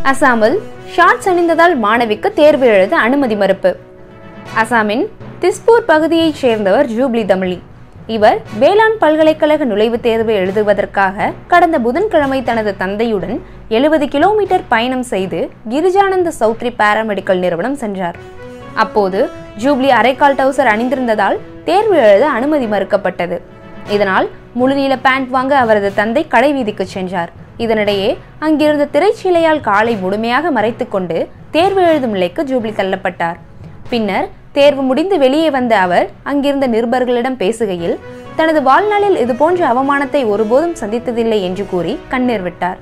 அசாமில் ஷார்ட்ஸ் அணிந்ததால் மாணவிக்கு தேர்வு எழுத அனுமதி மறுப்பு அசாமின் திஸ்பூர் பகுதியைச் சேர்ந்தவர் ஜூப்ளி தமிழி இவர் வேளாண் பல்கலைக்கழக நுழைவுத் தேர்வு எழுதுவதற்காக கடந்த புதன்கிழமை தனது தந்தையுடன் எழுபது கிலோமீட்டர் பயணம் செய்து கிரிஜானந்த சௌத்ரி பாராமெடிக்கல் நிறுவனம் சென்றார் அப்போது ஜூப்ளி அரைக்கால் டவுசர் அணிந்திருந்ததால் தேர்வு எழுத அனுமதி மறுக்கப்பட்டது இதனால் முழுநீள பேண்ட் வாங்க அவரது தந்தை கடை வீதிக்கு சென்றார் இதனிடையே அங்கிருந்த திரைச்சீலையால் காலை முழுமையாக மறைத்துக்கொண்டு தேர்வு எழுதும் நிலைக்கு ஜூப்ளி தள்ளப்பட்டார் பின்னர் தேர்வு முடிந்து வெளியே வந்த அவர் அங்கிருந்த நிருபர்களிடம் பேசுகையில் தனது வாழ்நாளில் இதுபோன்ற அவமானத்தை ஒருபோதும் சந்தித்ததில்லை என்று கூறி கண்ணீர் விட்டார்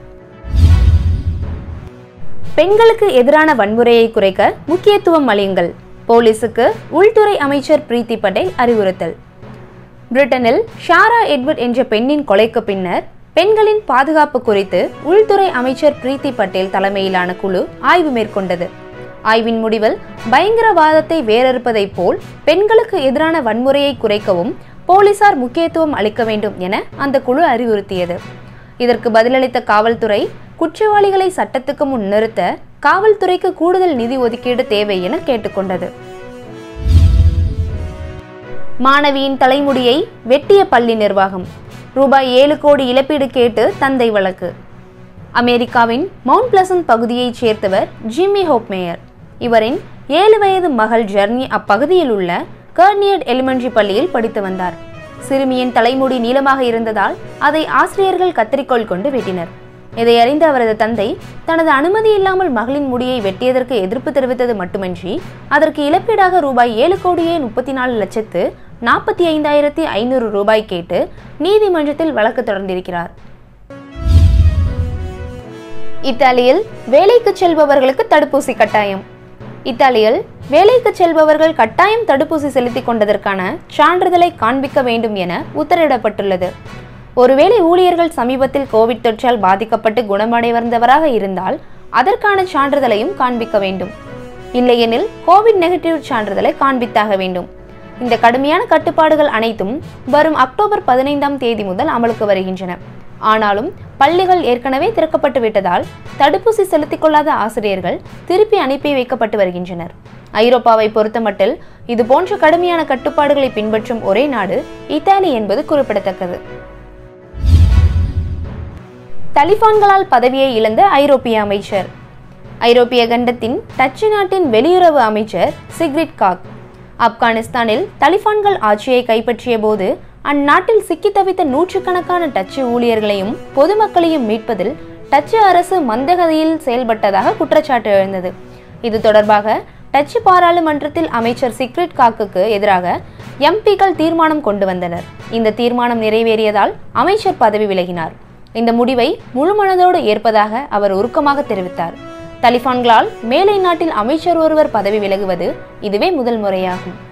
பெண்களுக்கு எதிரான வன்முறையை குறைக்க முக்கியத்துவம் அளியுங்கள் போலீசுக்கு உள்துறை அமைச்சர் பிரீத்தி பட்டேல் அறிவுறுத்தல் பிரிட்டனில் ஷாரா எட்வர்ட் என்ற பெண்ணின் கொலைக்கு பின்னர் பெண்களின் பாதுகாப்பு குறித்து உள்துறை அமைச்சர் பிரீத்தி பட்டேல் தலைமையிலான குழு ஆய்வு மேற்கொண்டது ஆய்வின் முடிவில் பயங்கரவாதத்தை வேறறுப்பதைப் போல் பெண்களுக்கு எதிரான வன்முறையை குறைக்கவும் போலீசார் முக்கியத்துவம் அளிக்க வேண்டும் என அந்த குழு அறிவுறுத்தியது இதற்கு பதிலளித்த காவல்துறை குற்றவாளிகளை சட்டத்துக்கு முன் நிறுத்த காவல்துறைக்கு கூடுதல் நிதி ஒதுக்கீடு தேவை என கேட்டுக்கொண்டது மாணவியின் தலைமுடியை வெட்டிய பள்ளி நிர்வாகம் ரூபாய் ஏழு கோடி இழப்பீடு கேட்டு தந்தை வழக்கு அமெரிக்காவின் மவுண்ட் பிளசன்ட் பகுதியைச் சேர்ந்தவர் ஜிம்மி ஹோப்மேயர் இவரின் ஏழு வயது மகள் ஜெர்னி அப்பகுதியில் உள்ள கர்னியட் எலிமெண்ட்ரி பள்ளியில் படித்து வந்தார் சிறுமியின் தலைமுடி நீளமாக இருந்ததால் அதை ஆசிரியர்கள் கத்தரிக்கோல் கொண்டு வெட்டினர் இதை அறிந்த அவரது தந்தை தனது அனுமதி இல்லாமல் மகளின் முடியை வெட்டியதற்கு எதிர்ப்பு தெரிவித்தது மட்டுமின்றி அதற்கு இழப்பீடாக ரூபாய் ஏழு கோடியே முப்பத்தி நாலு லட்சத்து நாற்பத்தி ஐந்தாயிரத்தி ஐநூறு ரூபாய் கேட்டு நீதிமன்றத்தில் வழக்கு தொடர்ந்திருக்கிறார் இத்தாலியில் வேலைக்கு செல்பவர்களுக்கு தடுப்பூசி கட்டாயம் இத்தாலியில் வேலைக்கு செல்பவர்கள் கட்டாயம் தடுப்பூசி செலுத்திக் கொண்டதற்கான சான்றிதழை காண்பிக்க வேண்டும் என உத்தரவிடப்பட்டுள்ளது ஒருவேளை ஊழியர்கள் சமீபத்தில் கோவிட் தொற்றால் பாதிக்கப்பட்டு குணமடைவந்தவராக இருந்தால் அதற்கான சான்றிதழையும் காண்பிக்க வேண்டும் இல்லையெனில் கோவிட் நெகட்டிவ் சான்றிதழை காண்பித்தாக வேண்டும் இந்த கடுமையான கட்டுப்பாடுகள் அனைத்தும் வரும் அக்டோபர் பதினைந்தாம் தேதி முதல் அமலுக்கு வருகின்றன ஆனாலும் பள்ளிகள் ஏற்கனவே திறக்கப்பட்டு விட்டதால் தடுப்பூசி செலுத்திக் கொள்ளாத ஆசிரியர்கள் திருப்பி அனுப்பி வைக்கப்பட்டு வருகின்றனர் ஐரோப்பாவை பொறுத்தமட்டில் இது போன்ற கடுமையான கட்டுப்பாடுகளை பின்பற்றும் ஒரே நாடு இத்தாலி என்பது குறிப்பிடத்தக்கது தலிபான்களால் பதவியை இழந்த ஐரோப்பிய அமைச்சர் ஐரோப்பிய கண்டத்தின் டச்சு நாட்டின் வெளியுறவு அமைச்சர் சிக்ரிட் காக் ஆப்கானிஸ்தானில் தலிபான்கள் ஆட்சியை கைப்பற்றிய போது அந்நாட்டில் சிக்கி தவித்த நூற்றுக்கணக்கான டச்சு ஊழியர்களையும் பொதுமக்களையும் மீட்பதில் டச்சு அரசு மந்தகதியில் செயல்பட்டதாக குற்றச்சாட்டு எழுந்தது இது தொடர்பாக டச்சு பாராளுமன்றத்தில் அமைச்சர் சிக்ரிட் காக்குக்கு எதிராக எம்பிக்கள் தீர்மானம் கொண்டு வந்தனர் இந்த தீர்மானம் நிறைவேறியதால் அமைச்சர் பதவி விலகினார் இந்த முடிவை முழுமனதோடு ஏற்பதாக அவர் உருக்கமாக தெரிவித்தார் தலிபான்களால் மேலை நாட்டில் அமைச்சர் ஒருவர் பதவி விலகுவது இதுவே முதல் முறையாகும்